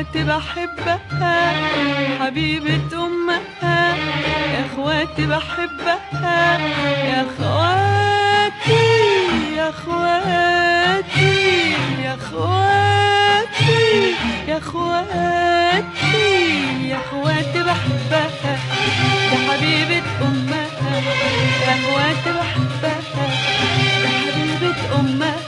اخواتي بحبها حبيبة امها يا اخواتي بحبها يا اخواتي يا اخواتي يا اخواتي يا اخواتي يا اخواتي بحبها يا حبيبة امها يا اخواتي بحبها يا حبيبة امها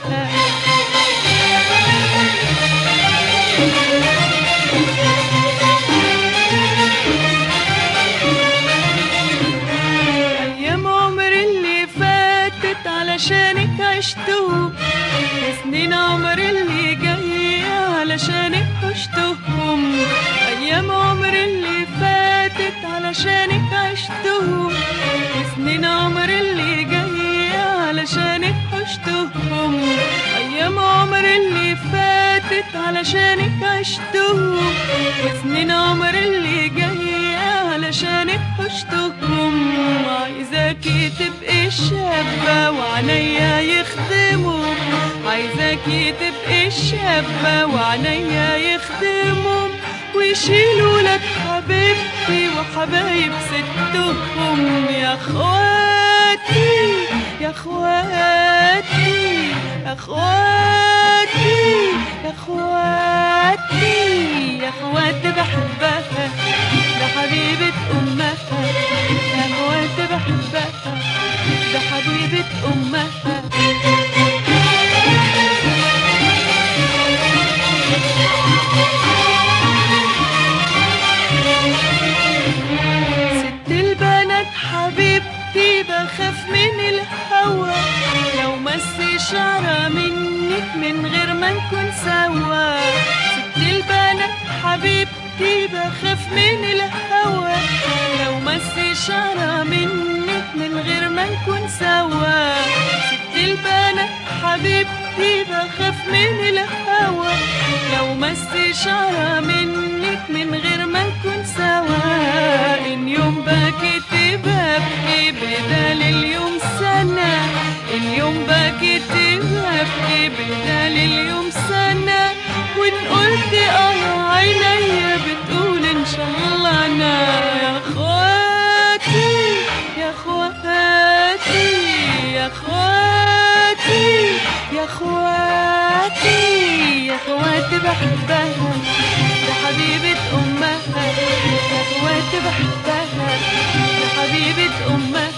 أيام عمري اللي فاتت علشانك عشتهم سنين عمري اللي جاية علشانك عشتهم أيام عمري اللي فاتت علشانك عشتهم سنين عمري اللي جاية علشانك عشتهم أيام عمري اللي فاتت علشانك عشتهم وسنين عمري اللي جاية علشانك عشتهم عايزاكي تبقي شابة وعنيا يخدموا عايزاكي تبقي شابة وعنيا يخدموا ويشيلوا لك حبيبتي وحبايب ستهم يا اخواتي يا اخواتي يا اخواتي يا اخواتي يا اخواتي بحبها ده حبيبة امها يا اخواتي بحبها ده حبيبة امها ست البنات حبيبتي بخاف من الهوى لو مس شعرة منك من غير ما نكون سوا ست البنات حبيبتي بخاف من الهوى لو مس شعرة منك من غير ما نكون سوا ست البنات حبيبتي بخاف من الهوى لو مس شعرة منك من غير ما نكون سوا إن يوم بكيت ببكي بدال اليوم سنة إن يوم بكيت ببكي بدال اليوم سنة وإن قلت آه عينيا بتقول إن شاء الله أنا يا أخواتي يا أخواتي يا أخواتي يا أخواتي يا أخواتي بحبها يا حبيبة أمها يا أخواتي بحبها يا حبيبة أمها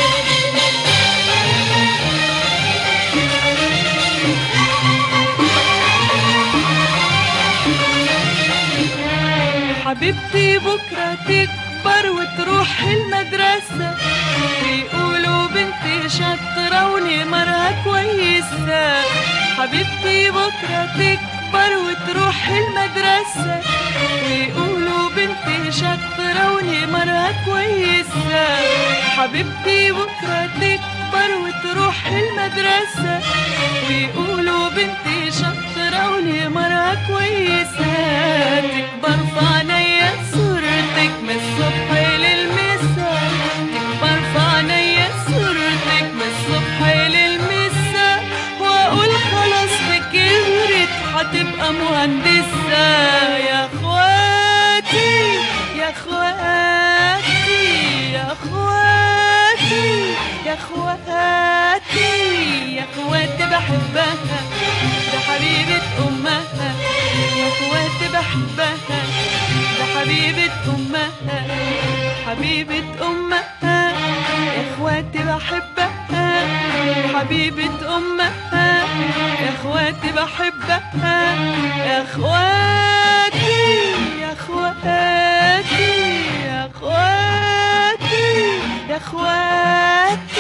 حبيبتي بكرة تكبر وتروح المدرسة بيقولوا بنتي شاطرة ونمرها كويسة حبيبتي بكرة تكبر وتروح المدرسة بيقولوا بنتي شاطرة ونمرها كويسة حبيبتي بكرة تكبر وتروح المدرسة ويقولوا بنتي شاطرة ونمرها كويسة تكبر في عينيا صورتك من الصبح للمساء تكبر في عينيا صورتك من الصبح للمساء واقول خلاص دي كبرت هتبقى مهندسة يا اخواتي يا اخواتي يا اخواتي يا اخواتي يا اخواتي بحبها ده حبيبة امها يا اخواتي بحبها ده حبيبة امها حبيبة امها يا اخواتي بحبها حبيبة امها يا اخواتي بحبها يا اخواتي يا اخواتي يا اخواتي يا اخواتي